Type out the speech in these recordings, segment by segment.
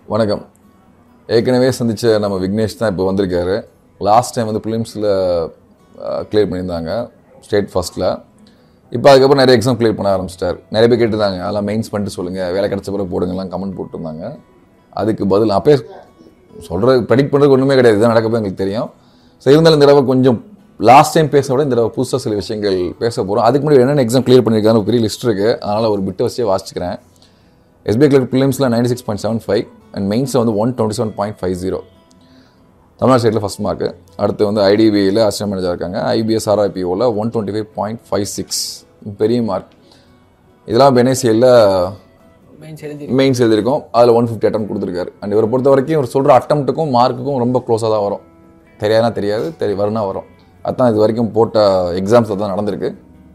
வணக்கம் ஏற்கனவே சந்தித்த நம்ம விக்னேஷ் தான் இப்போ வந்திருக்காரு லாஸ்ட் டைம் வந்து ஃபிலிம்ஸில் கிளியர் பண்ணியிருந்தாங்க ஸ்டேட் ஃபஸ்ட்டில் இப்போ அதுக்கப்புறம் நிறைய எக்ஸாம் கிளியர் பண்ண ஆரம்பிச்சிட்டார் நிறைய பேர் கேட்டிருந்தாங்க அதெல்லாம் மெயின்ஸ் பண்ணிட்டு சொல்லுங்கள் வேலை கிடச்ச பிறகு போடுங்கலாம் கமெண்ட் போட்டிருந்தாங்க அதுக்கு பதில் அப்பயே சொல்கிற ப்ரெடிக்ட் பண்ணுறதுக்கு ஒன்றுமே கிடையாது இதுதான் நடக்கப்போ எங்களுக்கு தெரியும் ஸோ இருந்தாலும் இந்த தடவை கொஞ்சம் லாஸ்ட் டைம் பேச விட இந்த தடவை புதுசாக சில விஷயங்கள் பேச போகிறோம் அதுக்கு முன்னாடி என்னென்ன எக்ஸாம் கிளியர் பண்ணியிருக்காங்க ஒரு பெரிய லிஸ்ட் இருக்குது அதனால் ஒரு பிட்டு வச்சே வாசிச்சுக்கிறேன் எஸ்பிஐ கிளர்க் பிலிம்ஸில் ninety six point seven five and மெயின்ஸில் வந்து one twenty seven point five zero Tamil Nadu ஸ்டேட்டில் ஃபஸ்ட் மார்க்கு அடுத்து வந்து ஐடிபியில் அசிஸ்டன்ட் மேனேஜர் இருக்காங்க ஐபிஎஸ் ஆர்ஐபிஓவில் one twenty five point five six பெரிய மார்க் இதெல்லாம் இப்போ என்ஐசிஎல்ல மெயின்ஸ் எழுதி மெயின்ஸ் எழுதியிருக்கோம் அதில் ஒன் ஃபிஃப்டி அட்டம் கொடுத்துருக்காரு அண்ட் இவரை பொறுத்த வரைக்கும் இவர் சொல்கிற அட்டம்ப்ட்டுக்கும் மார்க்குக்கும் ரொம்ப க்ளோஸாக தான் வரும் தெரியாதுனா தெரியாது தெரி வரும்னா வரும் அதுதான் இது வரைக்கும் போட்ட எக்ஸாம்ஸில் தான் நடந்திருக்கு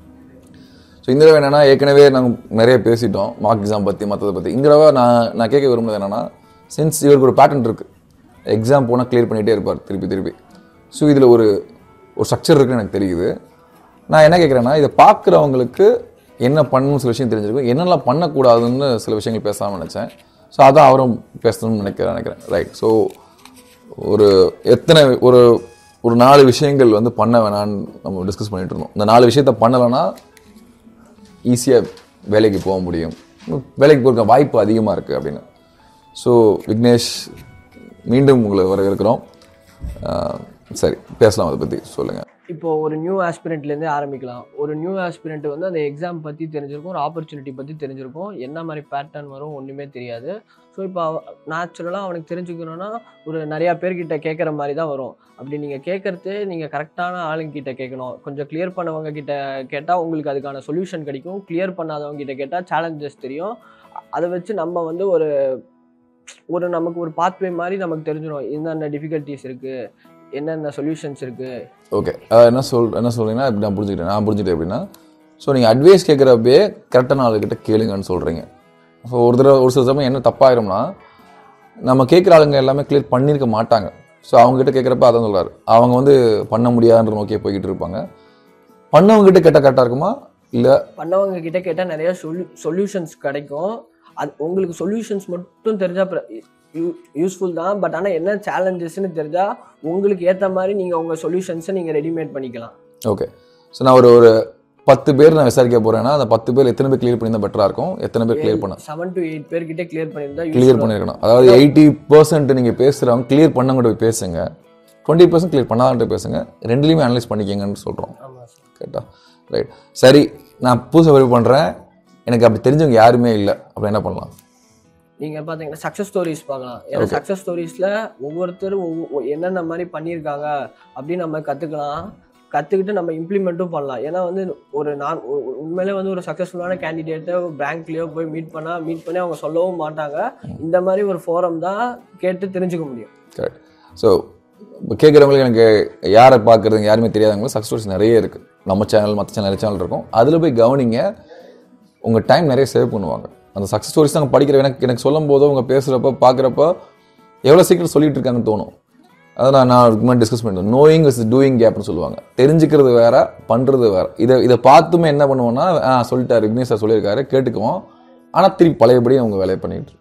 ஸோ இந்த தடவை என்னென்னா ஏற்கனவே நாங்கள் நிறைய பேசிட்டோம் மார்க் எக்ஸாம் பற்றி மற்றதை பற்றி இந்த தடவை நான் நான் கேட்க விரும்புறது என்னென்னா சின்ஸ் இவருக்கு ஒரு பேட்டர்ன் இருக்குது எக்ஸாம் போனால் க்ளியர் பண்ணிகிட்டே இருப்பார் திருப்பி திருப்பி ஸோ இதில் ஒரு ஒரு ஸ்ட்ரக்சர் இருக்குன்னு எனக்கு தெரியுது நான் என்ன கேட்குறேன்னா இதை பார்க்குறவங்களுக்கு என்ன பண்ணணும்னு சில விஷயம் தெரிஞ்சிருக்கும் என்னெல்லாம் பண்ணக்கூடாதுன்னு சில விஷயங்கள் பேசாமல் நினச்சேன் ஸோ அதான் அவரும் பேசணும்னு நினைக்கிறேன் நினைக்கிறேன் ரைட் ஸோ ஒரு எத்தனை ஒரு ஒரு நாலு விஷயங்கள் வந்து பண்ண வேணான்னு நம்ம டிஸ்கஸ் பண்ணிட்டு இருந்தோம் இந்த நாலு விஷயத்த பண்ணலைன்னா ஈஸியாக வேலைக்கு போக முடியும் வேலைக்கு போகிற வாய்ப்பு அதிகமாக இருக்குது அப்படின்னு ஸோ விக்னேஷ் மீண்டும் உங்களை வரவேற்கிறோம் ஆஹ் சரி பேசலாம் அதை பற்றி சொல்லுங்கள் இப்போ ஒரு நியூ ஆஸ்பிரண்ட்லேருந்தே ஆரம்பிக்கலாம் ஒரு நியூ ஆஸ்பிரண்ட் வந்து அந்த எக்ஸாம் பற்றி தெரிஞ்சிருக்கும் ஒரு ஆப்பர்ச்சுனிட்டி பற்றி தெரிஞ்சிருக்கும் என்ன மாதிரி பேட்டர்ன் வரும் ஒன்றுமே தெரியாது ஸோ இப்போ நேச்சுரலாக அவனுக்கு தெரிஞ்சுக்கணுன்னா ஒரு நிறையா பேர்கிட்ட கேட்குற மாதிரி தான் வரும் அப்படி நீங்கள் கேட்குறது நீங்கள் கரெக்டான ஆளுங்க கிட்ட கேட்கணும் கொஞ்சம் கிளியர் பண்ணவங்க கிட்ட கேட்டால் உங்களுக்கு அதுக்கான சொல்யூஷன் கிடைக்கும் கிளியர் பண்ணாதவங்க கிட்ட கேட்டால் சேலஞ்சஸ் தெரியும் அதை வச்சு நம்ம வந்து ஒரு ஒரு நமக்கு ஒரு பாத்வே மாதிரி நமக்கு தெரிஞ்சிடும் என்னென்ன டிஃபிகல்ட்டிஸ் இருக்குது என்னென்ன சொல்யூஷன்ஸ் இருக்குது ஓகே என்ன சொல் என்ன சொல்றீங்கன்னா இப்படி நான் புரிஞ்சுக்கிட்டேன் நான் புரிஞ்சுட்டேன் அப்படின்னா ஸோ நீங்கள் அட்வைஸ் கேட்குறப்பே கரெக்டான ஆளுகிட்ட கேளுங்கன்னு சொல்கிறீங்க ஸோ ஒரு தடவை ஒரு சில சமயம் என்ன தப்பாயிரும்னா நம்ம கேட்குற ஆளுங்க எல்லாமே கிளியர் பண்ணியிருக்க மாட்டாங்க ஸோ அவங்ககிட்ட கேட்குறப்ப அதான் சொல்றாரு அவங்க வந்து பண்ண முடியாதுன்ற நோக்கியே போய்கிட்டு இருப்பாங்க பண்ணவங்ககிட்ட கேட்டால் கரெக்டாக இருக்குமா இல்லை பண்ணவங்க கிட்ட கேட்டால் நிறைய சொல்லு சொல்யூஷன்ஸ் கிடைக்கும் அது உங்களுக்கு சொல்யூஷன்ஸ் மட்டும் தெரிஞ்சால் யூஸ்ஃபுல் தான் பட் ஆனால் என்ன சேலஞ்சஸ்னு தெரிஞ்சால் உங்களுக்கு ஏற்ற மாதிரி நீங்கள் உங்கள் சொல்யூஷன்ஸை நீங்கள் ரெடிமேட் பண்ணிக்கலாம் ஓகே ஸோ நான் ஒரு ஒரு பத்து பேர் நான் விசாரிக்க போகிறேன்னா அந்த பத்து பேர் எத்தனை பேர் கிளியர் பண்ணியிருந்தா பெட்டராக இருக்கும் எத்தனை பேர் கிளியர் பண்ண செவன் டு எயிட் பேர்கிட்ட கிளியர் பண்ணியிருந்தா கிளியர் பண்ணியிருக்கணும் அதாவது எயிட்டி பர்சன்ட் நீங்கள் பேசுகிறவங்க கிளியர் பண்ணவங்க போய் பேசுங்க டுவெண்ட்டி பர்சன்ட் கிளியர் பண்ணாதவங்க பேசுங்க ரெண்டுலையுமே அனலைஸ் பண்ணிக்கங்கன்னு சொல்கிறோம் ஆமாம் சார் கேட்டா ரைட் சரி நான் புதுசாக வெரி பண்ணுறேன் எனக்கு அப்படி தெரிஞ்சவங்க யாருமே இல்லை அப்படி என்ன பண்ணலாம் நீங்கள் பார்த்தீங்கன்னா சக்ஸஸ் ஸ்டோரிஸ் பார்க்கலாம் ஏன்னா சக்ஸஸ் ஸ்டோரிஸில் ஒவ்வொருத்தரும் ஒவ்வொ- என்னென்ன மாதிரி பண்ணியிருக்காங்க அப்படின்னு நம்ம கற்றுக்கலாம் கற்றுக்கிட்டு நம்ம இம்ப்ளிமெண்ட்டும் பண்ணலாம் ஏன்னா வந்து ஒரு நான் உ- உ- உண்மையிலே வந்து ஒரு சக்ஸஸ்ஃபுல்லான கேண்டிடேட்டை பேங்க்லேயோ போய் மீட் பண்ணால் மீட் பண்ணி அவங்க சொல்லவும் மாட்டாங்க இந்த மாதிரி ஒரு ஃபோரம் தான் கேட்டு தெரிஞ்சுக்க முடியும் கரெக்ட் ஸோ இப்போ கேட்குறவங்களுக்கு எனக்கு யாரை பார்க்குறது யாருமே தெரியாதவங்களும் சக்ஸஸ் ஸ்டோரிஸ் நிறைய இருக்குது நம்ம சேனல் மற்ற சேனல் நிறைய சேனல் இருக்கும் அதில் போய் கவனிங்க உங்கள் டைம் நிறைய சேவ் பண்ணுவாங்க அந்த சக்ஸஸ் ஸ்டோரிஸ் தான் படிக்கிற எனக்கு எனக்கு சொல்லும் போதோ உங்க பேசுகிறப்ப பார்க்குறப்ப எவ்வளோ சீக்கிரம் சொல்லிட்டு இருக்காங்கன்னு தோணும் அதை நான் நான் இதுக்கு முன்னாடி டிஸ்கஸ் பண்ணிட்டேன் நோயிங் இஸ் டூயிங் கேப்னு சொல்லுவாங்க தெரிஞ்சுக்கிறது வேற பண்ணுறது வேற இதை இதை பார்த்துமே என்ன பண்ணுவோம்னா ஆ சொல்லிட்டாரு விக்னேஷ் சார் சொல்லியிருக்காரு கேட்டுக்குவோம் ஆனால் திருப்பி பழையபடி அவங்க வேலையை பண்ணிட்டு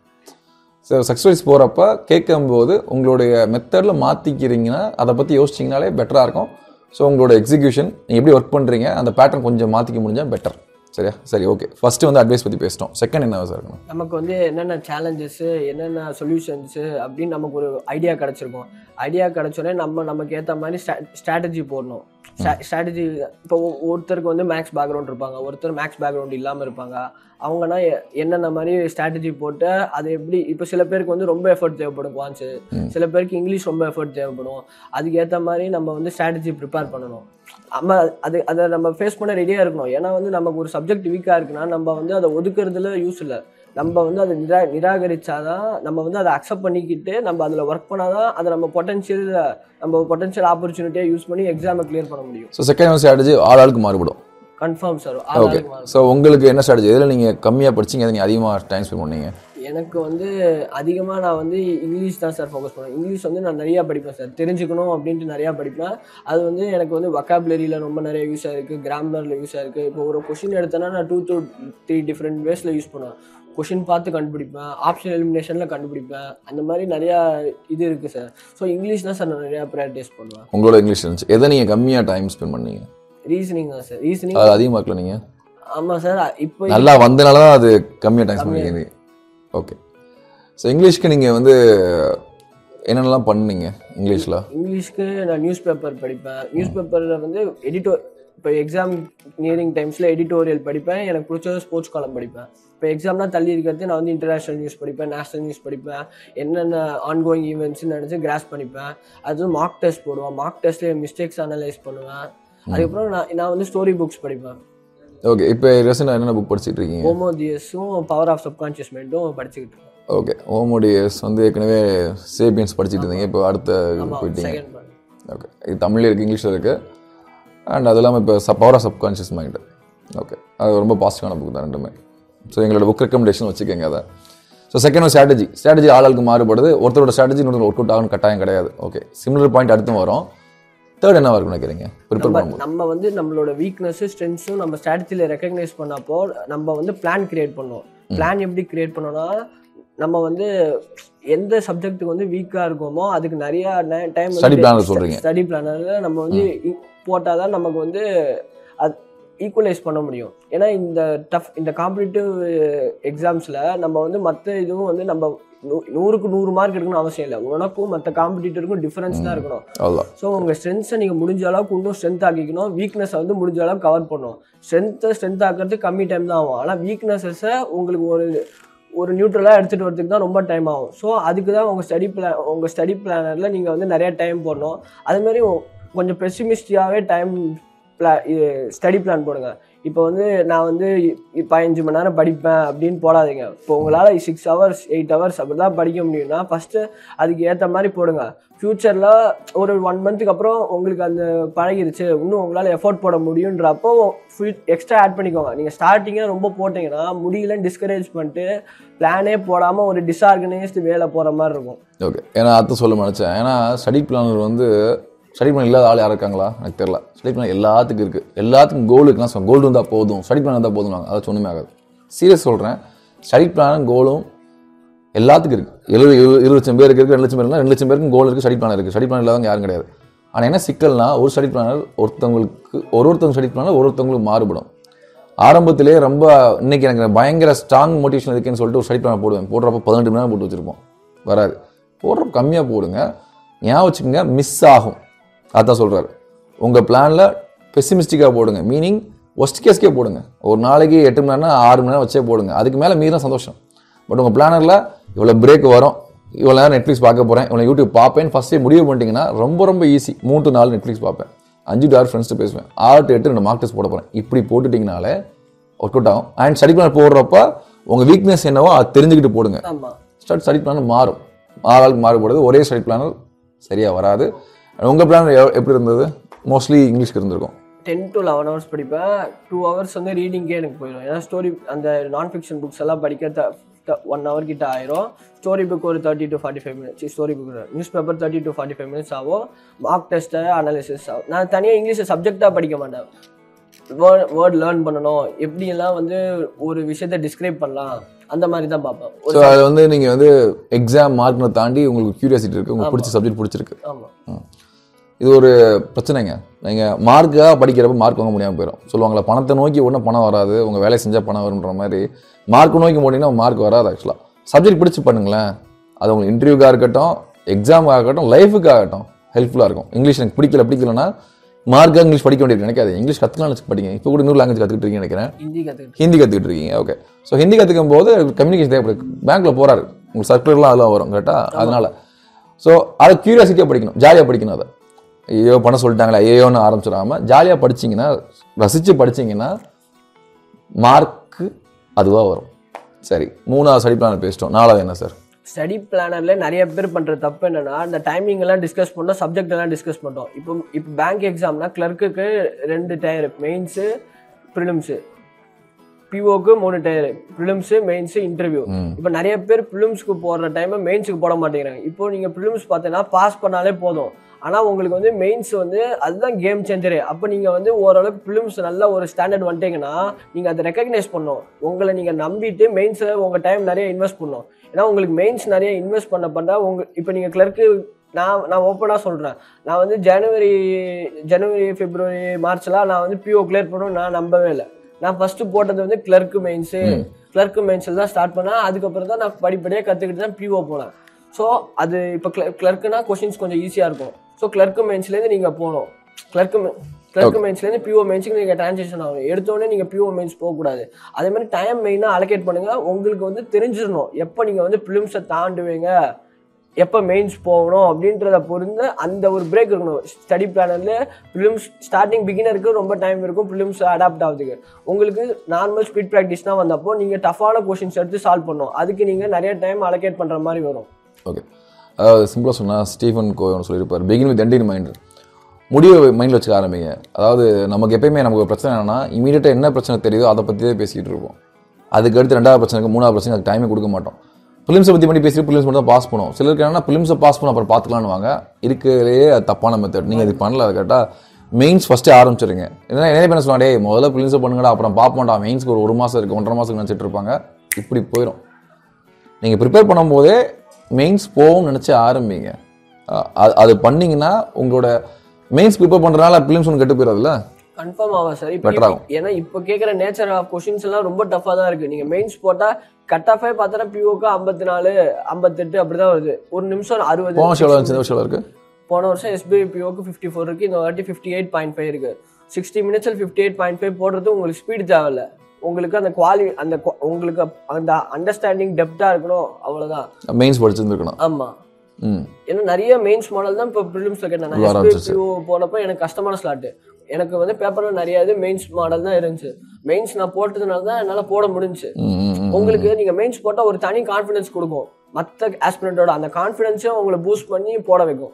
ஸோ சக்ஸஸ் போகிறப்ப கேட்கும்போது உங்களுடைய மெத்தடில் மாற்றிக்கிறீங்கன்னா அதை பற்றி யோசிச்சிங்கனாலே பெட்டராக இருக்கும் ஸோ உங்களோட எக்ஸிக்யூஷன் நீங்கள் எப்படி ஒர்க் பண்ணுறீங்க அந்த பேட்டர்ன் கொஞ்சம் மாற்றிக்க முடிஞ்சால் பெட்டர் சரியா சரி ஓகே ஃபஸ்ட்டு வந்து அட்வைஸ் பற்றி பேசிட்டோம் செகண்ட் என்ன சார் இருக்கணும் நமக்கு வந்து என்னென்ன சேலஞ்சஸ்ஸு என்னென்ன சொல்யூஷன்ஸு அப்படின்னு நமக்கு ஒரு ஐடியா கிடச்சிருக்கும் ஐடியா கிடச்சோடனே நம்ம நமக்கு ஏற்ற மாதிரி ஸ்ட்ராட்டஜி போடணும் ஸ்ட்ராட்டஜி இப்போ ஒ- ஒருத்தருக்கு வந்து மேக்ஸ் பேக்ரவுண்ட் இருப்பாங்க ஒருத்தர் மேக்ஸ் பேக்ரவுண்ட் இல்லாமல் இருப்பாங்க அவங்கன்னா எ- என்னென்ன மாதிரி ஸ்ட்ராட்டஜி போட்டு அது எப்படி இப்போ சில பேருக்கு வந்து ரொம்ப எஃபர்ட் தேவைப்படும் குவான்ஸு சில பேருக்கு இங்கிலீஷ் ரொம்ப எஃபர்ட் தேவைப்படும் அதுக்கு ஏற்ற மாதிரி நம்ம வந்து ஸ்ட்ராட்டஜி ப்ரிப்பேர் பண்ணணும் நம்ம அது அதை நம்ம ஃபேஸ் பண்ண ரெடியாக இருக்கணும் ஏன்னா வந்து நமக்கு ஒரு சப்ஜெக்ட் வீக்காக இருக்குன்னா நம்ம வந்து அதை ஒதுக்குறதுல யூஸ் இல்லை நம்ம வந்து அதை நிரா நிராகரிச்சாதான் நம்ம வந்து அதை அக்செப்ட் பண்ணிக்கிட்டு நம்ம அதில் ஒர்க் பண்ணாதான் அதை நம்ம பொட்டன்ஷியல் நம்ம பொட்டன்ஷியல் ஆப்பர்ச்சுனிட்டியாக யூஸ் பண்ணி எக்ஸாமை கிளியர் பண்ண முடியும் ஸோ செகண்ட் ஸ்ட்ராட்டஜி ஆள் ஆளுக்கு மாறுபடும் கன்ஃபார்ம் சார் ஓகே ஸோ உங்களுக்கு என்ன ஸ்ட்ராட்டஜி எதில் நீங்கள் கம்மியாக படிச்சீங்க எதை நீங்கள் அதிகமாக டைம் ஸ்பெண்ட் பண்ணீங்க எனக்கு வந்து அதிகமாக நான் வந்து இங்கிலீஷ் தான் சார் ஃபோக்கஸ் பண்ணுவேன் இங்கிலீஷ் வந்து நான் நிறையா படிப்பேன் சார் தெரிஞ்சுக்கணும் அப்படின்ட்டு நிறையா படிப்பேன் அது வந்து எனக்கு வந்து வொக்காபுலரியில் ரொம்ப நிறைய யூஸ் ஆயிருக்கு கிராமரில் யூஸ் ஆயிருக்கு இப்போ ஒரு கொஷின் எடுத்தேன்னா நான் டூ டூ த்ரீ டிஃப்ரெண்ட் வேஸில் யூஸ் பண்ணுவேன் கொஷின் பார்த்து கண்டுபிடிப்பேன் ஆப்ஷன் எலிமினேஷனில் கண்டுபிடிப்பேன் அந்த மாதிரி நிறையா இது இருக்குது சார் ஸோ இங்கிலீஷ் தான் சார் நான் நிறையா ப்ராக்டிஸ் பண்ணுவேன் உங்களோட இங்கிலீஷ் இருந்துச்சு எதை நீங்கள் கம்மியாக டைம் ஸ்பெண்ட் பண்ணீங்க ரீசனிங் தான் சார் ரீசனிங் அது அதிகமாக இருக்கல நீங்கள் ஆமாம் சார் இப்போ நல்லா வந்தனால தான் அது கம்மியாக டைம் ஸ்பெண்ட் பண்ணிக்கிறீங்க ஓகே ஸோ இங்கிலீஷ்க்கு நீங்கள் வந்து என்னென்னலாம் பண்ணீங்க இங்கிலீஷில் இங்கிலீஷ்க்கு நான் நியூஸ் பேப்பர் படிப்பேன் நியூஸ் பேப்பரில் வந்து எடிட்டோ இப்போ எக்ஸாம் நியரிங் டைம்ஸில் எடிட்டோரியல் படிப்பேன் எனக்கு பிடிச்சது ஸ்போர்ட்ஸ் காலம் படிப்பேன் இப்போ எக்ஸாம்னா தள்ளி இருக்கிறது நான் வந்து இன்டர்நேஷ்னல் நியூஸ் படிப்பேன் நேஷனல் நியூஸ் படிப்பேன் என்னென்ன ஆன்கோயிங் ஈவெண்ட்ஸ்னு நினச்சி கிராஸ் பண்ணிப்பேன் அது மார்க் டெஸ்ட் போடுவேன் மார்க் டெஸ்ட்லேயே மிஸ்டேக்ஸ் அனலைஸ் பண்ணுவேன் அதுக்கப்புறம் நான் நான் வந்து ஸ்டோரி புக்ஸ் படிப்பேன் ஓகே இப்போ ரீசெண்டாக என்னென்ன புக் படிச்சிட்டு இருக்கீங்க ஹோமோதியஸும் பவர் ஆஃப் சப்கான்ஷியஸ் மைண்டும் படிச்சுக்கிட்டு இருக்கேன் ஓகே ஹோமோடியஸ் வந்து ஏற்கனவே சேபியன்ஸ் படிச்சிட்டு இருந்தீங்க இப்போ அடுத்த இதுக்கு போயிட்டீங்க செகண்ட் பார்ட் ஓகே இது தமிழ்ல இருக்குது இங்கிலீஷில் இருக்குது அண்ட் அது இல்லாமல் இப்போ sub power of subconscious mind okay அது ரொம்ப பாசிட்டிவான புக் தான் ரெண்டுமே ஸோ எங்களோட புக் ரெக்கமெண்டேஷன் வச்சுக்கோங்க அதை ஸோ செகண்ட் ஸ்ட்ராட்டஜி ஸ்ட்ராட்டஜி ஆளுக்கு மாறுபடுது ஒருத்தரோட ஸ்ட்ராட்டஜி இன்னொரு ஒர்க் அவுட் ஆகணும் கட்டாயம் கிடையாது ஓகே சிமிலர் பாயிண்ட் அடுத்தும் வரும் தேர்ட் என்னவா இருக்குன்னு நினைக்கிறீங்க ப்ரிப்பேர் பண்ணும்போது நம்ம வந்து நம்மளோட வீக்னஸ் ஸ்ட்ரென்த்ஸும் நம்ம ஸ்ட்ராட்டஜியில் ரெக்கக்னைஸ் பண்ணப்போ நம்ம வந்து பிளான் கிரியேட் பண்ணோம் பிளான் எப்படி கிரியேட் பண்ணோம்னா நம்ம வந்து எந்த சப்ஜெக்ட்டுக்கு வந்து வீக்காக இருக்கோமோ அதுக்கு நிறைய டைம் Study planner சொல்றீங்க. ஸ்டடி பிளானரில் நம்ம வந்து போட்டால் தான் நமக்கு வந்து அது ஈக்குவலைஸ் பண்ண முடியும் ஏன்னா இந்த டஃப் இந்த காம்படிட்டிவ் எக்ஸாம்ஸில் நம்ம வந்து மற்ற இதுவும் வந்து நம்ம நூ- நூறுக்கு நூறு மார்க் எடுக்கணும்னு அவசியம் இல்லை உனக்கும் மற்ற காம்படிட்டருக்கும் டிஃபரன்ஸ் தான் இருக்கணும் அவ்வளோதான் ஸோ உங்கள் ஸ்ட்ரென்த்ஸை நீங்கள் முடிஞ்ச அளவுக்கு இன்னும் ஸ்ட்ரென்த் ஆக்கிக்கணும் வீக்னஸை வந்து முடிஞ்ச அளவுக்கு கவர் பண்ணணும் ஸ்ட்ரென்த்தை ஸ்ட்ரென்த் ஆக்கிறதுக்கு கம்மி டைம் தான் ஆகும் ஆனால் வீக்னஸஸை உங்களுக்கு ஒரு ஒரு நியூட்ரலாக எடுத்துகிட்டு வரதுக்கு தான் ரொம்ப டைம் ஆகும் ஸோ அதுக்கு தான் உங்கள் ஸ்டடி பிளான் உங்கள் ஸ்டடி பிளானரில் நீங்கள் வந்து நிறைய டைம் போடணும் அதுமாரி கொஞ்சம் பெசிமிஸ்டியாகவே டைம் பிளா இது ஸ்டடி பிளான் போடுங்க இப்போ வந்து நான் வந்து இ- பதினஞ்சு மணி நேரம் படிப்பேன் அப்படின்னு போடாதீங்க இப்போ உங்களால் சிக்ஸ் ஹவர்ஸ் எயிட் ஹவர்ஸ் அப்படி தான் படிக்க முடியும்னா ஃபஸ்ட்டு அதுக்கு ஏற்ற மாதிரி போடுங்க ஃப்யூச்சரில் ஒரு ஒன் மந்த்துக்கு அப்புறம் உங்களுக்கு அந்த பழகிருச்சு இன்னும் உங்களால் எஃபோர்ட் போட முடியுன்றப்போ எக்ஸ்ட்ரா ஆட் பண்ணிக்கோங்க நீங்கள் ஸ்டார்டிங்கே ரொம்ப போட்டிங்கன்னா முடியலன்னு டிஸ்கரேஜ் பண்ணிட்டு பிளானே போடாமல் ஒரு டிஸ்ஆர்கனைஸ்டு வேலை போகிற மாதிரி இருக்கும் ஓகே ஏன்னா அர்த்தம் சொல்ல நினச்சேன் ஏன்னா ஸ்டடி பிளானர் வந்து ஸ்டடி பிளான் இல்லாத ஆள் யாரும் இருக்காங்களா எனக்கு தெரியல ஸ்டடி பிளான் எல்லாத்துக்கும் இருக்குது எல்லாத்துக்கும் கோல் இருக்குன்னா சொல்லுவாங்க கோல் இருந்தால் போதும் ஸ்டடி பிளான் இருந்தால் போதும் அதை ஒன்றுமே ஆகாது சீரியஸ் சொல்கிறேன் ஸ்டடி பிளானும் கோலும் எல்லாத்துக்கும் இருக்குது எழுபது எழுபது இருபது லட்சம் பேருக்கு இருக்குது ரெண்டு லட்சம் பேருக்குனா ரெண்டு லட்சம் பேருக்கு கோல் இருக்குது ஸ்டடி பிளான் இருக்குது ஸ்டடி பிளான் இல்லாதவங்க யாரும் கிடையாது ஆனால் என்ன சிக்கல்னா ஒரு ஸ்டடி பிளானர் ஒருத்தவங்களுக்கு ஒரு ஒருத்தவங்க ஸ்டடி பிளானர் ஒரு ஒருத்தவங்களுக்கு மாறுபடும் ஆரம்பத்திலே ரொம்ப இன்னைக்கு எனக்கு பயங்கர ஸ்ட்ராங் மோட்டிவேஷன் இருக்குன்னு சொல்லிட்டு ஒரு ஸ்டடி பிளான் போடுவேன் போடுறப்ப பதினெட்டு மணி நேரம் போட்டு வச்சிருப்போம் வராது போடுறப்ப கம்மியாக போடுங்க ஞாபகம் வச்சுக்கோங்க மிஸ் ஆகும் அதான் சொல்கிறாரு உங்கள் பிளானில் பெசிமிஸ்டிக்காக போடுங்க மீனிங் ஒஸ்ட் கேஸ்க்கே போடுங்க ஒரு நாளைக்கு எட்டு மணி நேரம் ஆறு மணி நேரம் வச்சே போடுங்க அதுக்கு மேலே மீறினா சந்தோஷம் பட் உங்கள் பிளானரில் இவ்வளோ பிரேக் வரும் இவ்வளோ நேரம் நெட்ஃப்ளிக்ஸ் பார்க்க போகிறேன் இவ்வளோ யூடியூப் பார்ப்பேன் ஃபஸ்ட்டே முடிவு பண்ணிட்டீங்கன்னா ரொம்ப ரொம்ப ஈஸி மூணு to நாலு நெட்ஃப்ளிக்ஸ் பார்ப்பேன் அஞ்சு டு ஆறு ஃப்ரெண்ட்ஸ்ட்டு பேசுவேன் ஆறு to எட்டு ரெண்டு மார்க் டெஸ்ட் போட போகிறேன் இப்படி போட்டுட்டிங்கனாலே ஒர்க் அவுட் ஆகும் அண்ட் ஸ்டடி பிளான் போடுறப்ப உங்கள் வீக்னஸ் என்னவோ அதை தெரிஞ்சுக்கிட்டு போடுங்க ஆமாம் ஸ்டடி ஸ்டடி பிளான் மாறும் ஆளாளுக்கு மாறுபடுது ஒரே ஸ்டடி பிளானர் சரியாக வராது உங்கள் பிளான் எப்படி இருந்தது மோஸ்ட்லி இங்கிலீஷ்க்கு இருந்திருக்கும் டென் டு லெவன் ஹவர்ஸ் படிப்பேன் டூ ஹவர்ஸ் வந்து ரீடிங்கே எனக்கு போயிடும் ஏன்னா ஸ்டோரி அந்த நான் ஃபிக்ஷன் புக்ஸ் எல்லாம் படிக்க ஒன் ஹவர் கிட்ட ஆயிரும் ஸ்டோரி புக் ஒரு thirty to forty five minutes story book news paper thirty to forty five minutes ஆகும் மார்க் டெஸ்ட்டு அனாலிசிஸ் ஆகும் நான் தனியாக இங்கிலீஷை சப்ஜெக்டாக படிக்க மாட்டேன் வேர்ட் வேர்ட் லேர்ன் பண்ணணும் எப்படியெல்லாம் வந்து ஒரு விஷயத்தை டிஸ்கிரைப் பண்ணலாம் அந்த மாதிரி தான் பார்ப்பேன் ஸோ அது வந்து நீங்கள் வந்து எக்ஸாம் மார்க்னை தாண்டி உங்களுக்கு கியூரியாசிட்டி இருக்குது உங்களுக்கு பிடிச்ச சப்ஜெக்ட் பிடிச்சிருக்கு ஆமாம் ம். இது ஒரு பிரச்சனைங்க நீங்கள் மார்க்காக படிக்கிறப்ப மார்க் வாங்க முடியாமல் போயிடும் சொல்லுவாங்களே பணத்தை நோக்கி ஒன்றும் பணம் வராது உங்கள் வேலையை செஞ்சால் பணம் வரும்ன்ற மாதிரி மார்க் நோக்கி போனீங்கன்னா மார்க் வராது ஆக்சுவலாக சப்ஜெக்ட் பிடிச்சி பண்ணுங்களேன் அது உங்களுக்கு இன்டர்வியூக்காக இருக்கட்டும் எக்ஸாமுக்காக இருக்கட்டும் லைஃபுக்காக இருக்கட்டும் ஹெல்ப்ஃபுல்லாக இருக்கும் இங்கிலீஷ் எனக்கு பிடிக்கல பிடிக்கலன்னா மார்க்காக இங்கிலீஷ் படிக்க வேண்டியது நினைக்காது இங்கிலீஷ் கற்றுக்கலாம்னு படிங்க இப்போ கூட இன்னொரு லாங்குவேஜ் கற்றுக்கிட்டு இருக்கீங்கன்னு நினைக்கிறேன் ஹிந்தி கற்றுக்கிட்டு ஹிந்தி கற்றுக்கிட்டு இருக்கீங்க ஓகே ஸோ ஹிந்தி கற்றுக்கும் போது கம்யூனிகேஷன் தேவைப்படுது பேங்க்கில் போகிறாரு உங்களுக்கு சர்க்குலர்லாம் அதெல்லாம் வரும் கரெக்டாக அதனால ஸோ அதை க்யூரியாசிட்டியாக படிக்கணும் ஜாலியாக படிக்கணும் அதை ஐயோ பண்ண சொல்லிட்டாங்களே ஐயோன்னு ஆரம்பிச்சிடாம ஜாலியாக படிச்சீங்கன்னா ரசித்து படிச்சீங்கன்னா மார்க்கு அதுவாக வரும் சரி மூணாவது ஸ்டடி பிளான் பேசிட்டோம் நாலாவது என்ன சார் ஸ்டடி பிளானர்ல நிறைய பேர் பண்ற தப்பு என்னன்னா இந்த டைமிங் எல்லாம் டிஸ்கஸ் பண்ணோம் சப்ஜெக்ட் எல்லாம் டிஸ்கஸ் பண்ணோம் இப்போ இப்போ பேங்க் எக்ஸாம்னா கிளர்க்குக்கு ரெண்டு டயர் மெயின்ஸு ப்ரிலிம்ஸு பிஓக்கு மூணு டயர் ப்ரிலிம்ஸு மெயின்ஸு இன்டர்வியூ இப்போ நிறைய பேர் ப்ரிலிம்ஸ்க்கு போடுற டைம் மெயின்ஸுக்கு போட மாட்டேங்கிறாங்க இப்போ நீங்கள் ப்ரிலிம்ஸ் பார்த்தீங்கன்னா பாஸ் பண்ணாலே போதும் ஆனால் உங்களுக்கு வந்து மெயின்ஸ் வந்து அதுதான் கேம் சேஞ்சரு அப்போ நீங்கள் வந்து ஓரளவுக்கு ஃபிலிம்ஸ் நல்ல ஒரு ஸ்டாண்டர்ட் வந்துட்டீங்கன்னா நீங்கள் அதை ரெக்கக்னைஸ் பண்ணணும் உங்களை நீங்கள் நம்பிட்டு மெயின்ஸில் உங்கள் டைம் நிறைய இன்வெஸ்ட் பண்ணணும் ஏன்னா உங்களுக்கு மெயின்ஸ் நிறைய இன்வெஸ்ட் பண்ண பண்ண உங்க இப்போ நீங்கள் கிளர்க்கு நான் நான் ஓப்பனாக சொல்கிறேன் நான் வந்து ஜனவரி ஜனவரி பிப்ரவரி மார்ச்லாம் நான் வந்து பிஓ கிளியர் பண்ணணும் நான் நம்பவே இல்லை நான் ஃபர்ஸ்ட் போட்டது வந்து கிளர்க்கு மெயின்ஸு கிளர்க்கு மெயின்ஸில் தான் ஸ்டார்ட் பண்ணேன் அதுக்கப்புறம் தான் நான் படிப்படியாக கற்றுக்கிட்டு தான் பிஓ போனேன் ஸோ அது இப்போ கிளர்க்குனா கொஷின்ஸ் கொஞ்சம் ஈஸியாக இருக்கும் ஸோ கிளர்க்கு மெயின்ஸ்லேருந்து நீங்கள் போகணும் கிளர்க்கு கிளர்க்கு மெயின்ஸ்லேருந்து பிஓ மெயின்ஸுக்கு நீங்கள் டிரான்சேக்ஷன் ஆகும் எடுத்தோடனே நீங்கள் பிஓ மெயின்ஸ் போகக்கூடாது அதே மாதிரி டைம் மெயினாக அலோகேட் பண்ணுங்கள் உங்களுக்கு வந்து தெரிஞ்சிடணும் எப்போ நீங்கள் வந்து ஃபிலிம்ஸை தாண்டுவீங்க எப்போ மெயின்ஸ் போகணும் அப்படின்றத பொறுத்து அந்த ஒரு பிரேக் இருக்கணும் ஸ்டடி பிளானர்ல ஃபிலிம்ஸ் ஸ்டார்டிங் பிகினருக்கு ரொம்ப டைம் இருக்கும் ஃபிலிம்ஸ் அடாப்ட் ஆகுதுக்கு உங்களுக்கு நார்மல் ஸ்பீட் ப்ராக்டிஸ்னா வந்தப்போ நீங்கள் டஃப்பான கொஷின்ஸ் எடுத்து சால்வ் பண்ணணும் அதுக்கு நீங்கள் நிறைய டைம் அலோகேட் பண்ணுற மாதிரி வரும் ஓகே அதாவது சிம்பிளாக சொன்னால் ஸ்டீஃபன் கோவன் சொல்லியிருப்பார் begin with end in mind முடிவை மைண்டில் வச்சுக்க ஆரம்பிங்க அதாவது நமக்கு எப்பயுமே நமக்கு ஒரு பிரச்சனை என்னன்னா இமீடியட்டாக என்ன பிரச்சனை தெரியுதோ அதை பற்றியே பேசிக்கிட்டு இருப்போம் அதுக்கு அடுத்து ரெண்டாவது பிரச்சனைக்கு மூணாவது பிரச்சனை அதுக்கு டைமே கொடுக்க மாட்டோம் ஃபிலிம்ஸை பற்றி பண்ணி பேசி ஃபிலிம்ஸ் மட்டும் தான் பாஸ் பண்ணுவோம் சிலருக்கு என்னன்னா ஃபிலிம்ஸை பாஸ் பண்ண அப்புறம் பார்த்துக்கலான்னு வாங்க இருக்கிறதுலே அது தப்பான மெத்தட் நீங்கள் இது பண்ணல அதை கேட்டால் மெயின்ஸ் ஃபஸ்ட்டே ஆரம்பிச்சிருங்க ஏன்னா நிறைய பேர் சொல்லுவாங்க டேய் முதல்ல ஃபிலிம்ஸை பண்ணுங்கடா அப்புறம் பார்ப்போம்டா மெயின்ஸ்க்கு ஒரு ஒரு மாதம் இருக்குது ஒன்றரை மாதத்துக்கு நினச்சிட்டு இருப்பாங்க இப்படி போயிடும் நீங்கள் ப்ரிப்பேர் பண்ணும்போதே மெயின்ஸ் போகும்னு நினச்சி ஆரம்பிங்க அஹ் அது அது பண்ணீங்கன்னா உங்களோட மெயின்ஸ் ப்ரிப்பேர் பண்ணுறதுனால ஃபிலிம்ஸ் ஒன்று கெட்டு போயிடாதுல்ல கன்ஃபார்ம் ஆகும் சார் இப்போ Better ஆகும். ஏன்னா இப்போ கேட்குற நேச்சர் ஆஃப் கொஷின்ஸ் எல்லாம் ரொம்ப டஃப்பாக தான் இருக்குது நீங்கள் மெயின்ஸ் போட்டால் கட் ஆஃபே பார்த்தா பிஓக்கு ஐம்பத்தி நாலு ஐம்பத்தெட்டு அப்படி தான் வருது ஒரு நிமிஷம் அறுபது போன வருஷம் எவ்வளோ இருந்துச்சு இந்த வருஷம் எவ்வளோ இருக்குது போன வருஷம் எஸ்பிஐ பிஓக்கு ஃபிஃப்டி ஃபோர் இருக்குது இந்த வாட்டி ஃபிஃப்டி எயிட் பாயிண்ட் ஃபைவ் இருக்குது சிக்ஸ்டி மினிட்ஸில் ஃபிஃப்டி எயிட் பாயிண்ட் ஃபைவ் போடுறது உங்களுக்கு ஸ்பீடு தேவையில்ல உங்களுக்கு அந்த குவாலி அந்த qua- உங்களுக்கு அந்த அண்டர்ஸ்டாண்டிங் டெப்த்தாக இருக்கணும் அவ்வளோதான் மெயின்ஸ் படிச்சிருந்துருக்கணும் ஆமாம் ம் ஏன்னா நிறைய மெயின்ஸ் மாடல் தான் இப்போ ப்ரிலிம்ஸில் கேட்டேன் நான் வர எஸ்பிஐ ஆரம்பிச்சிருச்சு. பிஓ போனப்போ எனக்கு கஷ்டமான ஸ்லாட்டு எனக்கு வந்து பேப்பரில் நிறைய இது மெயின்ஸ் மாடல் தான் இருந்துச்சு மெயின்ஸ் நான் போட்டதுனால தான் என்னால் போட முடிஞ்சுச்சு ம், ம், ம். உங்களுக்கு நீங்கள் மெயின்ஸ் போட்டால் ஒரு தனி கான்ஃபிடன்ஸ் கொடுக்கும் மற்ற ஆஸ்பிரண்டோட அந்த கான்ஃபிடன்ஸையும் உங்களை பூஸ்ட் பண்ணி போட வைக்கும்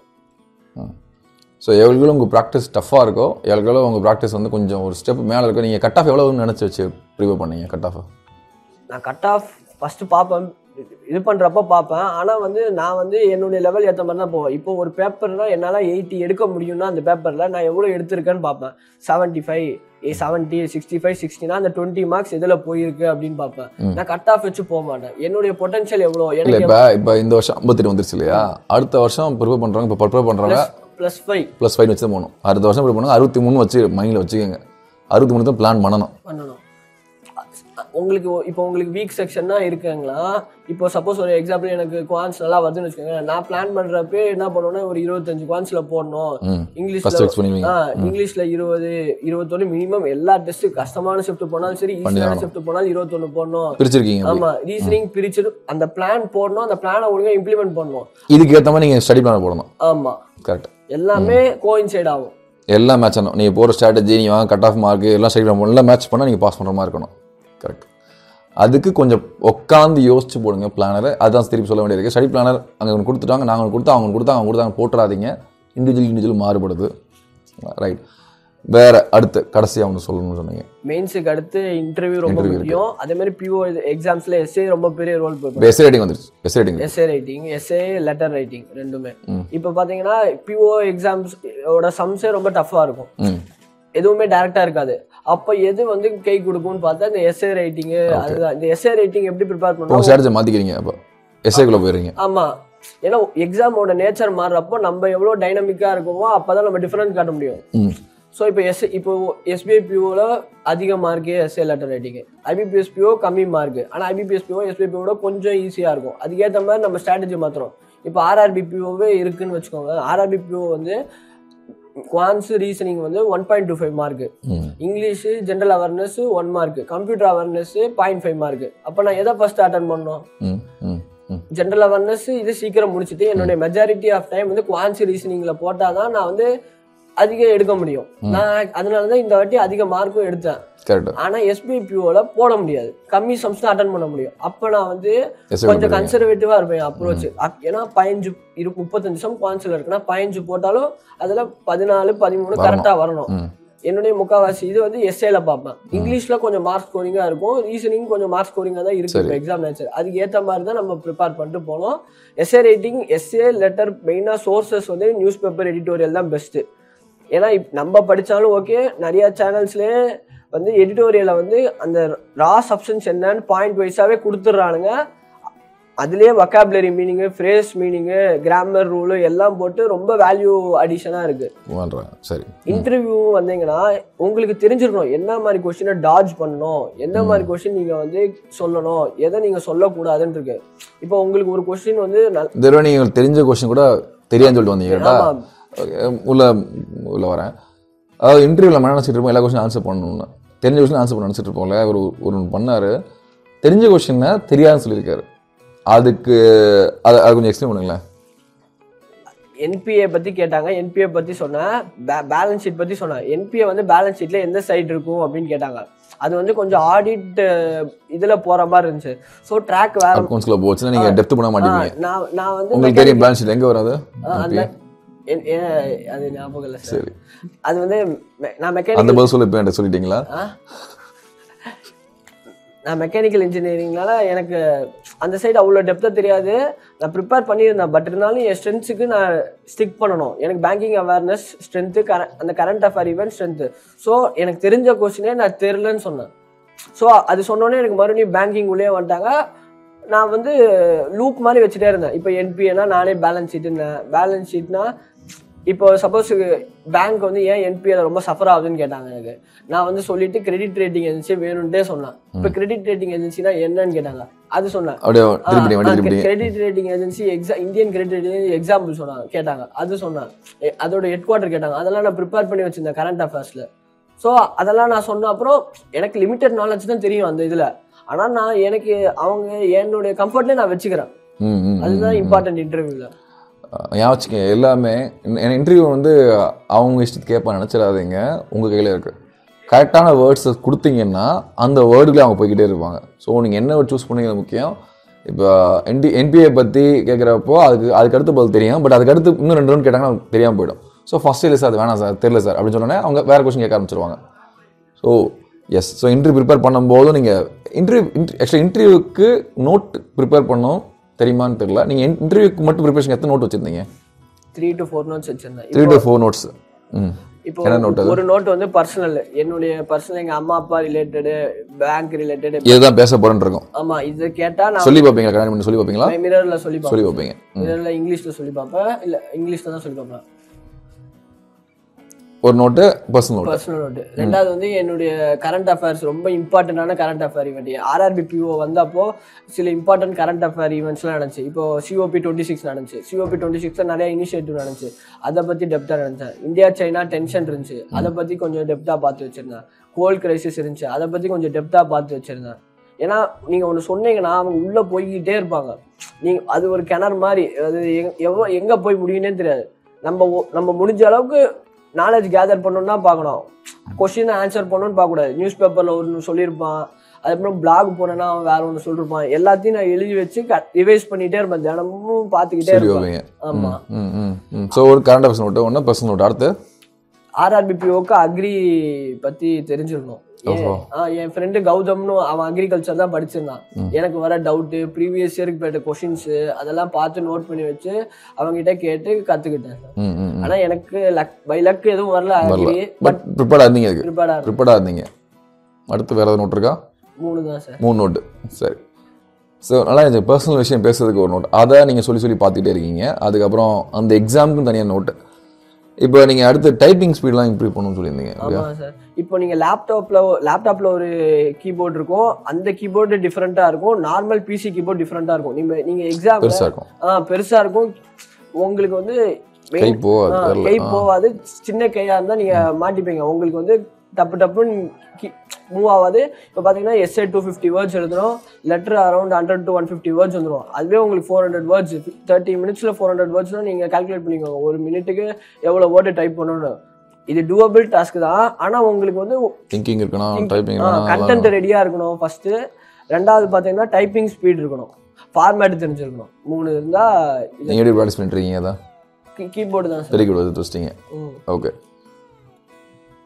ஸோ எவ்வளோ உங்கள் ப்ராக்டிஸ் டஃப்பாக இருக்கோ எவ்வளோ உங்கள் ப்ராக்டிஸ் வந்து கொஞ்சம் ஒரு ஸ்டெப் மேலே இருக்கோ நீங்கள் கட் ஆஃப் எவ்வளோன்னு நினச்சி வச்சு ப்ரிப்பேர் பண்ணீங்க கட் ஆஃப் நான் கட் ஆஃப் ஃபஸ்ட்டு பார்ப்பேன் இது பண்ணுறப்ப பார்ப்பேன் ஆனால் வந்து நான் வந்து என்னுடைய லெவல் ஏற்ற மாதிரி தான் போவேன் இப்போ ஒரு பேப்பர்னா என்னால் எயிட்டி எடுக்க முடியும்னா அந்த பேப்பரில் நான் எவ்வளோ எடுத்திருக்கேன்னு பார்ப்பேன் செவன்ட்டி ஃபைவ் ஏ செவன்ட்டி சிக்ஸ்டி ஃபைவ் சிக்ஸ்டினா அந்த டுவெண்ட்டி மார்க்ஸ் எதில் போயிருக்கு அப்படின்னு பார்ப்பேன் நான் கட் ஆஃப் வச்சு போக மாட்டேன் என்னுடைய பொட்டன்ஷியல் எவ்வளோ இல்லை எனக்கு இப்போ இப்போ இந்த வருஷம் ஐம்பத்தெட்டு வந்துருச்சு இல்லையா அடுத்த வருஷம் ப்ரிப்பேர் பண்ணுறவங்க இப்போ ப்ரிப்பேர் பண்ணுறவங்க ப்ளஸ் ஃபைவ் ப்ளஸ் ஃபைவ் வச்சு தான் போகணும் அடுத்த வருஷம் ப்ரிப்பேர் பண்ணுங்க அறுபத்தி மூணு வச்சு மைண்டில் வச்சுக்கோங்க அறுபத்தி மூணு தான் பிளான் பண்ணணும் பண்ணணும் உங்களுக்கு ஒ- இப்போ உங்களுக்கு வீக் செக்ஷன்னா இருக்குங்களா இப்போ சப்போஸ் ஒரு எக்ஸாம்பிள் எனக்கு குவான்ஸ் நல்லா வருதுன்னு வச்சுக்கோங்க நான் பிளான் பண்றப்பே என்ன பண்ணுவேன்னா ஒரு இருபத்தஞ்சு குவான்ஸ்ல போடணும் ம் ஃபஸ்ட் இங்கிலீஷ்ல ஃபிக்ஸ் பண்ணுவீங்க ஆ இங்கிலீஷ்ல இருபது இருபத்தொன்னு மினிமம் எல்லா டெஸ்ட் கஷ்டமான ஷிஃப்ட் போனாலும் சரி ஈஸியான ஷிஃப்ட் போனாலும் இருபத்தொன்னு போடணும் பிரிச்சிருக்கீங்க அப்படி. ஆமா ரீசனிங் பிரிச்சு அந்த பிளான் போடணும் அந்த பிளானை ஒழுங்கா இம்ப்ளிமெண்ட் பண்ணணும் இதுக்கு ஏற்ற மாதிரி நீங்கள் ஸ்டடி பிளான் போடணும் ஆமா கரெக்ட் எல்லாமே கோயின்சைட் ஆகும் எல்லாம் மேட்ச் ஆகணும் நீங்கள் போகிற ஸ்ட்ராட்டஜி நீங்கள் வாங்க கட் ஆஃப் மார்க் எல்லாம் ஸ்டடி பிளான் எல்லாம் மேட்ச் பண்ணால் நீங்கள் பாஸ் பண்ணுற மாதிரி இருக்கணும் கரெக்ட் அதுக்கு கொஞ்சம் உட்காந்து யோசிச்சு போடுங்க பிளானரை அதுதான் திருப்பி சொல்ல வேண்டியிருக்கு ஸ்டடி பிளானர் அங்கே ஒன்று கொடுத்துட்டாங்க நாங்கள் ஒன்று கொடுத்தா அவங்க கொடுத்தா அவங்க கொடுத்தாங்க போட்டுறாதீங்க இண்டிவிஜுவல் இண்டிவிஜுவல் மாறுபடுது ரைட் வேற அடுத்து கடைசியாக ஒன்று சொல்லணும்னு சொன்னீங்க மெயின்ஸுக்கு அடுத்து இன்டர்வியூ ரொம்ப Interview முக்கியம் அதே மாதிரி பிஓ எக்ஸாம்ஸ்ல எஸ்ஏ ரொம்ப பெரிய ரோல் போய் இப்போ எஸ்ஏ ரேட்டிங் வந்துருச்சு essay rating essay writing essay letter writing ரெண்டுமே இப்போ பார்த்தீங்கன்னா பிஓ எக்ஸாம்ஸ் ஓட சம்ஸே ரொம்ப டஃப்பாக இருக்கும் ம் எதுவுமே டேரக்டா இருக்காது அப்போ எது வந்து கை கொடுக்கும்னு பார்த்தா இந்த எஸ்ஏ ரைட்டிங் அதுதான் இந்த எஸ்ஏ ரைட்டிங் எப்படி ப்ரிப்பேர் உங்கள் பண்ணணும் ஸ்ட்ராட்டஜி மாற்றிக்கிறீங்க அப்போ எஸ்ஏக்குள்ளே போயிடுறீங்க ஆமா ஏன்னா எக்ஸாமோட நேச்சர் மாறுறப்போ நம்ம எவ்வளோ டைனமிக்காக இருக்கோமோ அப்பதான் நம்ம டிஃபரன்ஸ் காட்ட முடியும் ம் ஸோ இப்போ எஸ் இப்போ எஸ்பிஐ பிஓவில் அதிக mark essay letter writing IBPS PO கம்மி மார்க் ஆனால் ஐபிபிஎஸ் பிஓ எஸ்பிஐ பிஓட கொஞ்சம் ஈஸியாக இருக்கும் அதுக்கேற்ற மாதிரி நம்ம ஸ்ட்ராட்டஜி மாற்றுறோம் இப்போ ஆர்ஆர்பி பிஓவே இருக்குன்னு வச்சுக்கோங்க ஆர்ஆர்பி பிஓ வந்து குவான்ஸ் ரீசனிங் வந்து one point two five mark ம் English general awareness one mark computer awareness point five mark அப்போ நான் எதை ஃபர்ஸ்ட் அட்டன் பண்ணணும் ம் ம் ம் ஜென்ரல் அவேர்னஸ் இது சீக்கிரம் முடிச்சுட்டு என்னுடைய மெஜாரிட்டி ஆஃப் டைம் வந்து குவான்ஸ் ரீசனிங்ல போட்டாதான் நான் வந்து அதிகம் எடுக்க முடியும் நான் அதனால தான் இந்த வாட்டி அதிக மார்க்கும் எடுத்தேன் கரெக்ட் ஆனா எஸ்பிபிஓல போட முடியாது கம்மி சம்ஸ் தான் அட்டன் பண்ண முடியும் அப்ப நான் வந்து எஸ்ஏ கொஞ்சம் கன்சர்வேட்டிவா இருப்பேன் அப்ரோச் ஏன்னா பதினஞ்சு இரு முப்பத்தஞ்சு சம் குவான்ஸ்ல இருக்குன்னா பதினஞ்சு போட்டாலும் அதுல பதினாலு பதிமூணு கரெக்டா வரணும் ம் என்னுடைய முக்காவாசி இது வந்து எஸ்ஏல பார்ப்பேன் இங்கிலீஷ்ல கொஞ்சம் மார்க் ஸ்கோரிங்கா இருக்கும் ரீசனிங் கொஞ்சம் மார்க் ஸ்கோரிங்கா தான் இருக்கு இப்போ எக்ஸாம் நேச்சர் அதுக்கு ஏத்த மாதிரி தான் நம்ம ப்ரிப்பேர் பண்ணிட்டு போனோம் எஸ்ஏ ரைட்டிங் எஸ்ஏ லெட்டர் மெயினாக சோர்சஸ் வந்து நியூஸ் பேப்பர் எடிட்டோரியல் தான் பெஸ்ட்டு ஏன்னா இப் நம்ம படித்தாலும் ஓகே நிறைய சேனல்ஸ்லேயே வந்து எடிட்டோரியலை வந்து அந்த ரா சப்ஷன்ஸ் என்னன்னு பாயிண்ட் வைஸாகவே கொடுத்துட்றானுங்க அதுலேயே vocabulary meaning phrase meaning grammar rule எல்லாம் போட்டு ரொம்ப வேல்யூ அடிஷனாக இருக்குது பண்ணுறேன் சரி இன்டர்வியூ வந்தீங்கன்னா உங்களுக்கு தெரிஞ்சிருக்கணும் என்ன மாதிரி கொஸ்டினை டாஜ் பண்ணணும் எந்த மாதிரி கொஸ்டின் நீங்கள் வந்து சொல்லணும் எதை நீங்கள் சொல்லக்கூடாதுன்னு இருக்கு இப்போ உங்களுக்கு ஒரு கொஸ்டின் வந்து நல்- இந்த தடவை நீங்கள் தெரிஞ்ச கொஸ்டின் கூட தெரியாதுன்னு சொல்லிட்டு வந்தீங்க கரெக்டா ஆமா. Okay, உள்ள உள்ள வரேன் அதாவது இன்டர்வியூவில் நம்ம என்ன நினச்சிட்டு இருப்போம் எல்லா கொஸ்டின் ஆன்சர் பண்ணணும்னு தெரிஞ்ச கொஸ்டின் ஆன்சர் பண்ண நினச்சிட்டு இருப்போம்ல ஒரு ஒரு பண்ணார் தெரிஞ்ச கொஸ்டினை தெரியாதுன்னு சொல்லியிருக்காரு அதுக்கு அதை அது கொஞ்சம் எக்ஸ்பிளைன் பண்ணுங்களேன் என்பிஏ பத்தி கேட்டாங்க என்பிஏ பத்தி சொன்னேன் பேலன்ஸ் ஷீட் பத்தி சொன்னேன் என்பிஏ வந்து பேலன்ஸ் ஷீட்ல எந்த சைடு இருக்கும் அப்படின்னு கேட்டாங்க அது வந்து கொஞ்சம் ஆடிட் இதுல போற மாதிரி இருந்துச்சு ஸோ ட்ராக் வேற அக்கௌண்ட்ஸ்குள்ள போச்சுன்னா நீங்கள் டெப்த் பண்ண ஆ, மாட்டீங்க நான் நான் வந்து உங்களுக்கு தெரியும் பேலன்ஸ் ஷீட் எங்கே வராது ஆ, அந்த என்- ஏ- அது ஞாபகம் இல்லை சார் சரி அது வந்து மெ- நான் அந்த மெக்கானிக்கல் பதில் சொல்ல இப்போ என்கிட்ட சொல்லிட்டீங்களா நான் மெக்கானிக்கல் இன்ஜினியரிங்னால எனக்கு அந்த சைடு அவ்வளோ டெப்த்தாக தெரியாது நான் ப்ரிப்பேர் பண்ணியிருந்தேன் பட் இருந்தாலும் என் ஸ்ட்ரென்த்ஸுக்கு நான் ஸ்டிக் பண்ணணும் எனக்கு பேங்கிங் அவேர்னஸ் ஸ்ட்ரென்த்து கர அந்த current affair event strength so எனக்கு தெரிஞ்ச கொஸ்டினே நான் தெரிலன்னு சொன்னேன் ஸோ அது சொன்னோன்னே எனக்கு மறுபடியும் பேங்கிங் உள்ளே வந்துட்டாங்க நான் வந்து லூப் மாதிரி வச்சுட்டே இருந்தேன் இப்போ என்பிஏனா நானே பேலன்ஸ் ஷீட்டுன்னேன் பேலன்ஸ் ஷீட்னா இப்போ சப்போஸ் பேங்க் வந்து ஏன் என்பிஏல ரொம்ப சஃபர் ஆகுதுன்னு கேட்டாங்க எனக்கு நான் வந்து சொல்லிட்டு கிரெடிட் ரேட்டிங் ஏஜென்சி வேணும்ட்டே சொன்னேன் இப்போ கிரெடிட் ரேட்டிங் ஏஜென்சினா என்னன்னு கேட்டாங்க அது சொன்னேன் அப்படியே திருப்பி வண்டி திருப்பி கிரெடிட் ரேட்டிங் ஏஜென்சி எக்ஸா இந்தியன் கிரெடிட் ரேட்டிங் எக்ஸாம்பிள் சொன்னாங்க கேட்டாங்க அது சொன்னேன் எ- அதோட ஹெட் குவார்டர் கேட்டாங்க அதெல்லாம் நான் ப்ரிப்பேர் பண்ணி வச்சிருந்தேன் கரண்ட் அஃபேர்ஸ்ல ஸோ அதெல்லாம் நான் சொன்ன அப்புறம் எனக்கு லிமிட்டட் நாலேஜ் தான் தெரியும் அந்த இதில் ஆனால் நான் எனக்கு அவங்க என்னுடைய கம்ஃபர்ட்லேயே நான் வச்சுக்கிறேன் ம் ம் அதுதான் இம்பார்ட்டன்ட் இன்டர்வியூவில் ஞாபகம் வச்சுக்க எல்லாமே இன்டர்வியூ வந்து அவங்க இஷ்டத்துக்கு கேட்பான்னு நினச்சிடாதீங்க உங்கள் கையில் இருக்குது கரெக்டான வேர்ட்ஸை கொடுத்தீங்கன்னா அந்த வேர்டுக்குள்ளே அவங்க போய்கிட்டே இருப்பாங்க ஸோ நீங்கள் என்ன வேர்ட் சூஸ் பண்ணீங்க முக்கியம் இப்போ என்டி என்பிஏ பற்றி கேட்குறப்போ அதுக்கு அதுக்கு அடுத்து பதில் தெரியும் பட் அதுக்கு அடுத்து இன்னும் ரெண்டு ரவுண்ட் கேட்டாங்கன்னா அவங்களுக்கு தெரியாமல் போயிடும் ஸோ ஃபஸ்ட் இல்லை சார் அது வேணாம் சார் தெரியல சார் அப்படின்னு சொன்னோன்னே அவங்க வேறு கொஸ்டின் கேட்க ஆரம்பிச்சிருவாங்க so yes so interview prepare பண்ணும்போது நீங்கள் இன்டர்வியூ ஆக்சுவலி இன்டர்வியூக்கு நோட் ப்ரிப்பேர் பண்ணோம் தெரியுமான்னு தெரியல நீங்கள் இன்டர்வியூக்கு மட்டும் ப்ரிப்பரேஷன் எத்தனை நோட் வச்சுருந்தீங்க த்ரீ டு ஃபோர் நோட்ஸ் வச்சிருந்தேன் த்ரீ டு ஃபோர் நோட்ஸ் ம் இப்போ என்ன note அது? ஒரு நோட் வந்து பர்சனல் என்னுடைய பர்சனல் எங்க அம்மா அப்பா ரிலேட்டடு பேங்க் ரிலேட்டடு இதுதான் பேச போறேன்னு இருக்கும் ஆமா இது கேட்டா நான் சொல்லி பார்ப்பீங்களா கல்யாணம் பண்ணி சொல்லி பார்ப்பீங்களா மிரர்ல சொல்லி பார்ப்பேன் சொல்லி பார்ப்பீங்க மிரர்ல இங்கிலீஷ்ல சொல்லி பார்ப்பேன் இல்ல இங்கிலீஷ்ல தான் சொல்லி பார்ப்பேன் ஒரு note personal note personal note ரெண்டாவது வந்து என்னுடைய கரண்ட் அஃபேர்ஸ் ரொம்ப இம்பார்ட்டண்டான current affair event RRB PO வந்தப்போ சில இம்பார்ட்டன்ட் கரண்ட் அஃபேர் ஈவெண்ட்ஸ்லாம் நடந்துச்சு இப்போ சிஓபி டுவெண்ட்டி சிக்ஸ் நடந்துச்சு சிஓபி டுவெண்ட்டி சிக்ஸில் நிறைய இனிஷியேட்டிவ் நடந்துச்சு அதை பற்றி டெப்த்தாக நடந்துச்சேன் இந்தியா சைனா டென்ஷன் இருந்துச்சு அதை பற்றி கொஞ்சம் டெப்த்தாக பார்த்து வச்சிருந்தேன் கோல் கிரைசிஸ் இருந்துச்சு அதை பற்றி கொஞ்சம் டெப்த்தாக பார்த்து வச்சிருந்தேன் ஏன்னா நீங்கள் ஒன்று சொன்னீங்கன்னா அவங்க உள்ளே போய்கிட்டே இருப்பாங்க நீங்க அது ஒரு கிணறு மாதிரி அது எங் எவ்வளோ எங்கே போய் முடியும்னே தெரியாது நம்ம ஒ- நம்ம முடிஞ்ச அளவுக்கு நாலேஜ் கேதர் பண்ணணும்னா பார்க்கணும் கொஸ்டின் ஆன்சர் பண்ணணும்னு பார்க்கக்கூடாது நியூஸ் பேப்பரில் ஒன்று சொல்லியிருப்பான் அதுக்கப்புறம் பிளாக் போனேன்னா அவன் வேற ஒன்று சொல்லியிருப்பான் எல்லாத்தையும் நான் எழுதி வச்சு ரிவைஸ் பண்ணிட்டே இருப்பேன் தினமும் பார்த்துக்கிட்டே சொல்லி இருப்பேன் வைப்பீங்க ஆமா ம் ம் ம் ஸோ ஒரு கரண்ட் அஃபேர்ஸ் நோட்டு ஒன்று பர்சனல் நோட்டு அடுத்து ஆர்ஆர்பிபிஓக்கு அக்ரி பத்தி தெரிஞ்சிருக்கணும் ஏன், ஆ, என் ஃப்ரெண்டு கௌதம்னு அவன் அக்ரிகல்ச்சர் தான் படிச்சிருந்தான் எனக்கு வர டவுட்டு ப்ரீவியஸ் இயருக்கு போயிட்ட கொஷின்ஸ் அதெல்லாம் பார்த்து நோட் பண்ணி வச்சு அவங்ககிட்ட கேட்டு கத்துக்கிட்டேன் ம் ம் ம். ஆனா எனக்கு லக் பை லக் எதுவும் வரல அக்ரி பட் ப்ரிப்பேர்டாக இருந்தீங்க அதுக்கு ப்ரிப்பேர்டா ப்ரிப்பேர்டாக இருந்தீங்க அடுத்து வேறு ஏதாவது நோட் இருக்கா மூணு தான் சார் மூணு நோட்டு சரி ஸோ நல்லா இருந்துச்சு பர்சனல் விஷயம் பேசுறதுக்கு ஒரு நோட் அதை நீங்கள் சொல்லி சொல்லி பார்த்துக்கிட்டே இருக்கீங்க அதுக்கப்புறம் அந்த எக்ஸாமுக்கும் தனியாக நோட்டு இப்போ நீங்கள் அடுத்து டைப்பிங் ஸ்பீட்லாம் இம்ப்ரூவ் பண்ணணும்னு சொல்லியிருந்தீங்க அப்படியா ஆமா சார் இப்போ நீங்க லேப்டாப்ல லேப்டாப்ல ஒரு கீபோர்டு இருக்கும் அந்த கீபோர்டு டிஃப்ரெண்டா இருக்கும் நார்மல் பிசி கீபோர்டு டிஃப்ரெண்டா இருக்கும் நீங்க நீங்க எக்ஸாம் பெருசாக இருக்கும் ஆ பெருசா இருக்கும் உங்களுக்கு வந்து main- கை போகாது, ஆ, தெரியல. கை போகாது சின்ன கையா இருந்தா நீங்க மாட்டிப்பீங்க உங்களுக்கு வந்து டப்பு டப்புன்னு மூவ் ஆகாது இப்போ பார்த்தீங்கன்னா எஸ்ஏ டூ ஃபிஃப்டி வேர்ட்ஸ் எழுதணும் letter around hundred to one fifty words வந்துடும் அதுவே உங்களுக்கு ஃபோர் ஹண்ட்ரட் வேர்ட்ஸ் தேர்ட்டி மினிட்ஸில் ஃபோர் ஹண்ட்ரட் வேர்ட்ஸ்னா நீங்கள் கால்குலேட் பண்ணிக்கோங்க ஒரு மினிட்டுக்கு எவ்வளோ வேர்டு டைப் பண்ணணும் இது டூவபிள் டாஸ்க் தான் ஆனால் உங்களுக்கு வந்து திங்கிங் இருக்கணும் டைப்பிங் கண்டென்ட் ரெடியாக இருக்கணும் ஃபஸ்ட்டு ரெண்டாவது பார்த்தீங்கன்னா டைப்பிங் ஸ்பீட் இருக்கணும் ஃபார்மேட் தெரிஞ்சிருக்கணும் மூணு இருந்தால் இது நீங்கள் எப்படி ப்ராக்டிஸ் பண்ணிட்டுருக்கீங்க அதான் கீபோர்டு தான் சார் வெரி குட் அது வச்சிட்டீங்க ம் ஓகே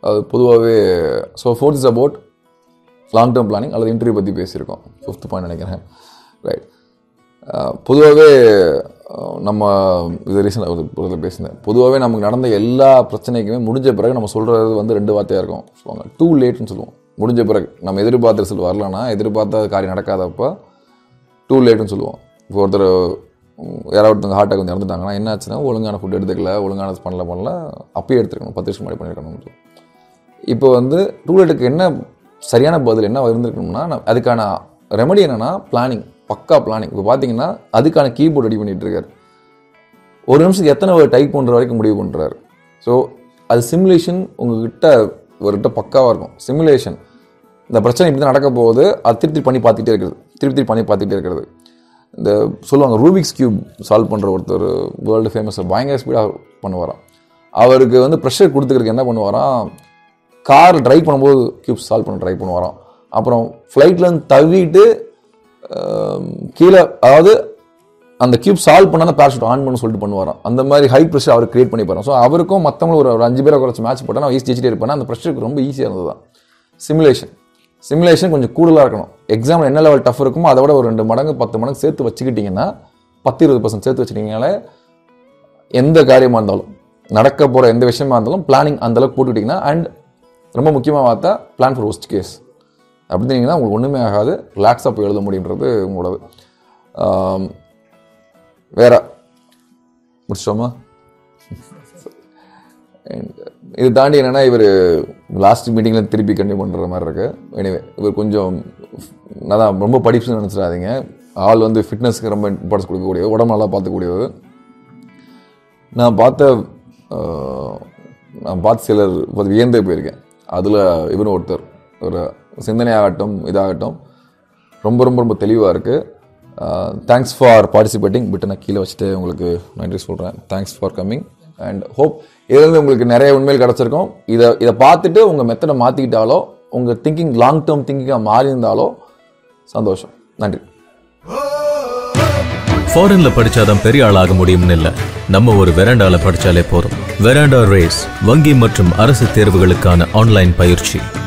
அது பொதுவாகவே so fourth is about long term planning அல்லது இன்டர்வியூ பற்றி பேசியிருக்கோம் ஃபிஃப்த் பாயிண்ட் நினைக்கிறேன் ரைட் பொதுவாகவே நம்ம இது ரீசெண்டாக ஒரு பேசினேன் பொதுவாகவே நமக்கு நடந்த எல்லா பிரச்சனைக்குமே முடிஞ்ச பிறகு நம்ம சொல்கிறது வந்து ரெண்டு வார்த்தையாக இருக்கும் சொல்லுவாங்க டூ லேட்னு சொல்லுவோம் முடிஞ்ச பிறகு நம்ம எதிர்பார்த்த ரிசல்ட் வரலன்னா எதிர்பார்த்த காரியம் நடக்காதப்போ டூ லேட்னு சொல்லுவோம் இப்போ ஒருத்தர் உம், யாராவது ஒருத்தவங்க ஹார்ட் அட்டாக் வந்து இறந்துட்டாங்கன்னா என்ன ஆச்சுன்னா ஒழுங்கான ஃபுட் எடுத்துக்கல ஒழுங்கானது பண்ணல பண்ணல அப்பயே எடுத்துருக்கணும் பத்து வருஷம் முன்னாடி பண்ணியிருக்கணும் இப்போ வந்து டூலெட்டுக்கு என்ன சரியான பதில் என்ன இருந்திருக்கணும்னா நான் அதுக்கான ரெமடி என்னன்னா பிளானிங் பக்கா பிளானிங் இப்போ பார்த்தீங்கன்னா அதுக்கான கீபோர்ட் ரெடி பண்ணிட்டு இருக்காரு ஒரு நிமிஷத்துக்கு எத்தனை ஒரு டைப் பண்ணுற வரைக்கும் முடிவு பண்ணுறாரு ஸோ அது சிமுலேஷன் உங்ககிட்ட ஒருகிட்ட பக்காவாக இருக்கும் சிமுலேஷன் இந்த பிரச்சனை இப்படி தான் நடக்க போகுது அது திருப்பி திருப்பி பண்ணி பார்த்துட்டே இருக்கிறது திருப்பி திருப்பி பண்ணி பார்த்துட்டே இருக்கிறது இந்த சொல்லுவாங்க ரூபிக்ஸ் கியூப் சால்வ் பண்ணுற ஒருத்தர் வேர்ல்டு ஃபேமஸ் பயங்கர ஸ்பீடாக பண்ணுவாராம் அவருக்கு வந்து ப்ரெஷர் கொடுத்துக்கிறதுக்கு என்ன பண்ணுவாராம் கார் ட்ரைவ் பண்ணும்போது கியூப் சால்வ் பண்ண ட்ரை பண்ணுவாராம் அப்புறம் ஃப்ளைட்லேருந்து தவிட்டு ஆம், கீழே அதாவது அந்த கியூப் சால்வ் பண்ணால் தான் பேரஷூட் ஆன் பண்ண சொல்லிட்டு பண்ணுவாராம் அந்த மாதிரி ஹை ப்ரெஷர் அவர் கிரியேட் பண்ணி பாருங்க ஸோ அவருக்கும் மற்றவங்களும் ஒரு ஒரு அஞ்சு பேரை குறைச்சி மேட்ச் போட்டால் ஈஸி ஜெயிச்சிட்டே இருப்பாங்க அந்த ப்ரெஷருக்கு ரொம்ப ஈஸியாக இருந்தது தான் சிமுலேஷன் சிமுலேஷன் கொஞ்சம் கூடுதலாக இருக்கணும் எக்ஸாம் என்ன லெவல் டஃப் இருக்குமோ அதை விட ஒரு ரெண்டு மடங்கு பத்து மடங்கு சேர்த்து வச்சுக்கிட்டிங்கன்னா பத்து இருபது பர்சன்ட் சேர்த்து வச்சுக்கிட்டீங்கனாலே எந்த காரியமாக இருந்தாலும் நடக்க போகிற எந்த விஷயமா இருந்தாலும் பிளானிங் அந்த அளவுக்கு போட்டுக்கிட்டிங்கன்னா அண்ட் ரொம்ப முக்கியமாக பார்த்தா பிளான் ஃபார் ஒஸ்ட் கேஸ் அப்படி இருந்தீங்கன்னா உங்களுக்கு ஒன்றுமே ஆகாது ரிலாக்ஸாக போய் எழுத முடியுன்றது உங்களோடது ஆம், வேற முடிச்சிட்டோமா And இது தாண்டி என்னன்னா இவர் லாஸ்ட் மீட்டிங்கில் திருப்பி கண்டினியூ பண்ணுற மாதிரி இருக்கு எனிவே இவர் கொஞ்சம் அதான் ரொம்ப படிப்புன்னு நினச்சிடாதீங்க ஆள் வந்து ஃபிட்னஸ்க்கு ரொம்ப இம்பார்ட்டன்ஸ் கொடுக்கக்கூடியவர் உடம்பு நல்லா பார்த்துக்கூடியவர் நான் பார்த்த ஆஹ், நான் பார்த்த சிலர் பார்த்து வியந்தே போயிருக்கேன் அதில் இவரும் ஒருத்தர் ஒரு சிந்தனையாகட்டும் இதாகட்டும் ரொம்ப ரொம்ப ரொம்ப தெளிவாக இருக்குது தேங்க்ஸ் ஃபார் பார்ட்டிசிபேட்டிங் பிட்டு நான் கீழே வச்சுட்டு உங்களுக்கு நன்றி சொல்கிறேன் thanks for coming and hope இதுலேருந்து உங்களுக்கு நிறைய உண்மைகள் கிடச்சிருக்கும் இதை இதை பார்த்துட்டு உங்கள் மெத்தடை மாற்றிக்கிட்டாலோ உங்கள் திங்கிங் லாங் டேர்ம் திங்கிங்காக மாறி இருந்தாலோ சந்தோஷம் நன்றி ஃபாரின்ல படிச்சாதான் பெரிய ஆளாக முடியும்னு இல்ல நம்ம ஒரு வெராண்டால படிச்சாலே போதும் வெராண்டா ரேஸ் வங்கி மற்றும் அரசு தேர்வுகளுக்கான ஆன்லைன் பயிற்சி